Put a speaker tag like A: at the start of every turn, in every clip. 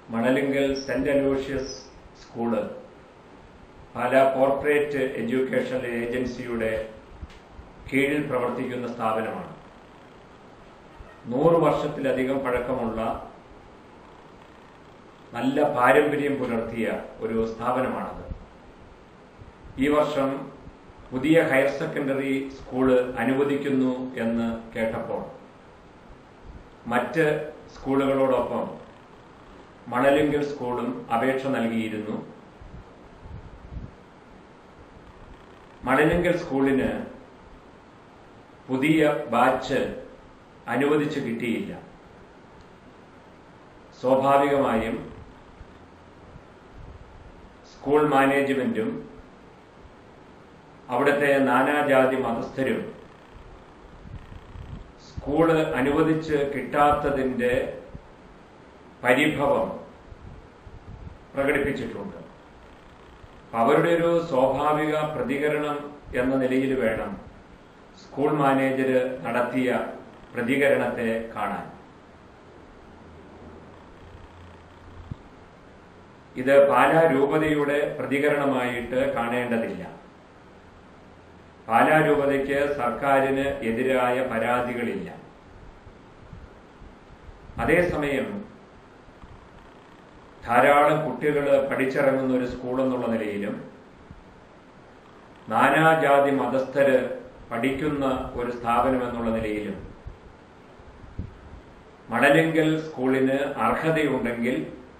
A: മണലിങ്കൽ Saint Aloysius school Pala corporate education ഏജൻസിയുടെ കീഴിൽ പ്രവർത്തിക്കുന്ന സ്ഥാപനമാണ് നൂറ് വർഷത്തിലധികം പഴക്കമുള്ള നല്ല പാരമ്പര്യം പുലർത്തിയ ഒരു സ്ഥാപനമാണത് ഈ വർഷം പുതിയ ഹയർ സെക്കൻഡറി സ്കൂള് അനുവദിക്കുന്നു എന്ന് കേട്ടപ്പോൾ മറ്റ് സ്കൂളുകളോടൊപ്പം മണലിങ്കൽ സ്കൂളും അപേക്ഷ നൽകിയിരുന്നു മണലിങ്കൽ സ്കൂളിന് പുതിയ ബാച്ച് അനുവദിച്ചു കിട്ടിയില്ല സ്വാഭാവികമായും സ്കൂൾ മാനേജ്മെന്റും അവിടുത്തെ നാനാജാതി മതസ്ഥരും സ്കൂള് അനുവദിച്ച് കിട്ടാത്തതിന്റെ പരിഭവം പ്രകടിപ്പിച്ചിട്ടുണ്ട് അവരുടെ ഒരു സ്വാഭാവിക പ്രതികരണം എന്ന നിലയിൽ വേണം സ്കൂൾ മാനേജർ നടത്തിയ പ്രതികരണത്തെ കാണാൻ ഇത് പാലാ രൂപതയുടെ പ്രതികരണമായിട്ട് കാണേണ്ടതില്ല പാലാ രൂപതയ്ക്ക് സർക്കാരിന് എതിരായ പരാതികളില്ല അതേസമയം ധാരാളം കുട്ടികൾ പഠിച്ചിറങ്ങുന്ന ഒരു സ്കൂൾ എന്നുള്ള നിലയിലും നാനാജാതി മതസ്ഥര് പഠിക്കുന്ന ഒരു സ്ഥാപനം എന്നുള്ള നിലയിലും മണലിങ്കൽ സ്കൂളിന് അർഹതയുണ്ടെങ്കിൽ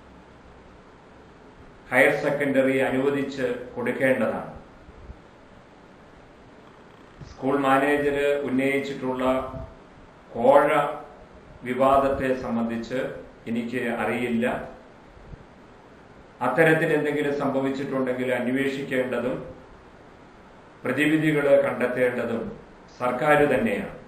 A: ഹയർ സെക്കൻഡറി അനുവദിച്ച് കൊടുക്കേണ്ടതാണ് സ്കൂൾ മാനേജർ ഉന്നയിച്ചിട്ടുള്ള കോഴ വിവാദത്തെ സംബന്ധിച്ച് എനിക്ക് അറിയില്ല അത്തരത്തിൽ എന്തെങ്കിലും സംഭവിച്ചിട്ടുണ്ടെങ്കിൽ അന്വേഷിക്കേണ്ടതും പ്രതിവിധികൾ കണ്ടെത്തേണ്ടതും സർക്കാർ തന്നെയാണ്